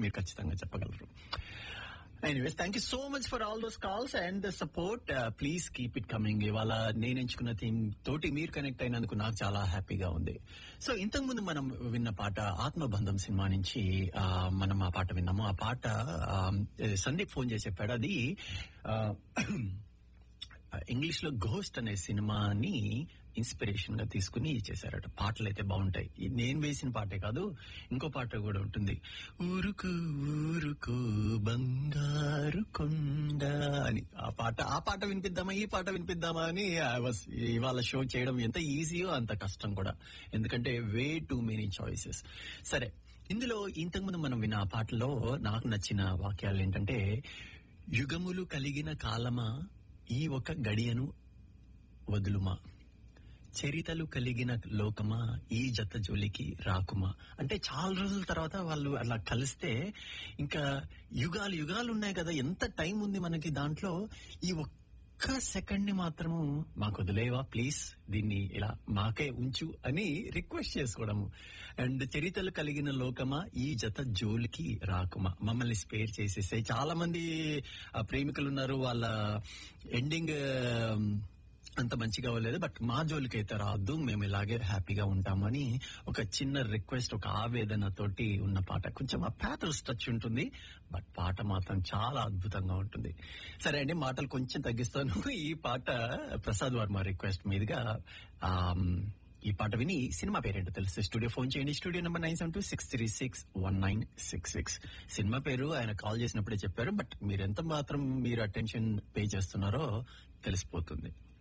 మీరు ఖచ్చితంగా చెప్పగలరు anyways thank you so much for all those calls and the support please keep it coming ఇవాళ నేను ఎంచుకున్న థీమ్ తోటి మీరు కనెక్ట్ అయినందుకు నాకు చాలా హ్యాపీగా ఉంది సో ఇంతకు ముందు మనం విన్న పాట ఆత్మబంధం సినిమా నుంచి ఆ, మనం ఆ పాట విన్నాము ఆ పాట ఆ, సందీప్ ఫోన్ చేసి చెప్పాడు అది ఇంగ్లీష్ లో ఘోస్ట్ అనే సినిమాని ఇన్స్పిరేషన్ గా తీసుకుని చేశారట పాటలు అయితే బాగుంటాయి ఈ నేను వేసిన పాటే కాదు ఇంకో పాట కూడా ఉంటుంది ఊరుకు ఊరుకు బంగారు కొండ అని ఆ పాట ఆ పాట వినిపిద్దామా ఈ పాట వినిపిద్దామా అని I was ఇవాళ షో చేయడం ఎంత ఈజీయో అంత కష్టం కూడా ఎందుకంటే వే టూ మెనీ చాయిసెస్ సరే ఇందులో ఇంతకుముందు మనం విన్న ఆ పాటలో నాకు నచ్చిన వాక్యాలు ఏంటంటే యుగములు కలిగిన కాలమా ఈ ఒక గడియను వదులుమా చరితలు కలిగిన లోకమా ఈ జత జోలికి రాకుమా అంటే చాలా రోజుల తర్వాత వాళ్ళు అలా కలిస్తే ఇంకా యుగాలు యుగాలు ఉన్నాయి కదా ఎంత టైం ఉంది మనకి దాంట్లో ఈ ఒక్క సెకండ్ ని మాత్రము మాకు వదిలేవా ప్లీజ్ దీన్ని ఇలా మాకే ఉంచు అని రిక్వెస్ట్ చేసుకోవడము అండ్ చరితలు కలిగిన లోకమా ఈ జత జోలికి రాకుమా మమ్మల్ని స్పేర్ చేసేసాయి చాలా మంది ఆ, ప్రేమికులు ఉన్నారు వాళ్ళ ఎండింగ్ అంత మంచిగా అవ్వలేదు బట్ మా జోలికి అయితే రావద్దు మేము ఇలాగే హ్యాపీగా ఉంటామని ఒక చిన్న రిక్వెస్ట్ ఒక ఆవేదన తోటి ఉన్న పాట కొంచెం ఆ ప్యాథర్స్ టచ్ ఉంటుంది బట్ పాట మాత్రం చాలా అద్భుతంగా ఉంటుంది సరే అండి మాటలు కొంచెం తగ్గిస్తాను ఈ పాట ప్రసాద్ వర్మ రిక్వెస్ట్ మీదుగా ఆమ్, ఈ పాట విని సినిమా పేరేంటో తెలిస్తే స్టూడియో ఫోన్ చేయండి studio number nine seven two six three six one nine six six సినిమా పేరు ఆయన కాల్ చేసినప్పుడే చెప్పారు బట్ మీరు ఎంత మాత్రం మీరు అటెన్షన్ పే చేస్తున్నారో తెలిసిపోతుంది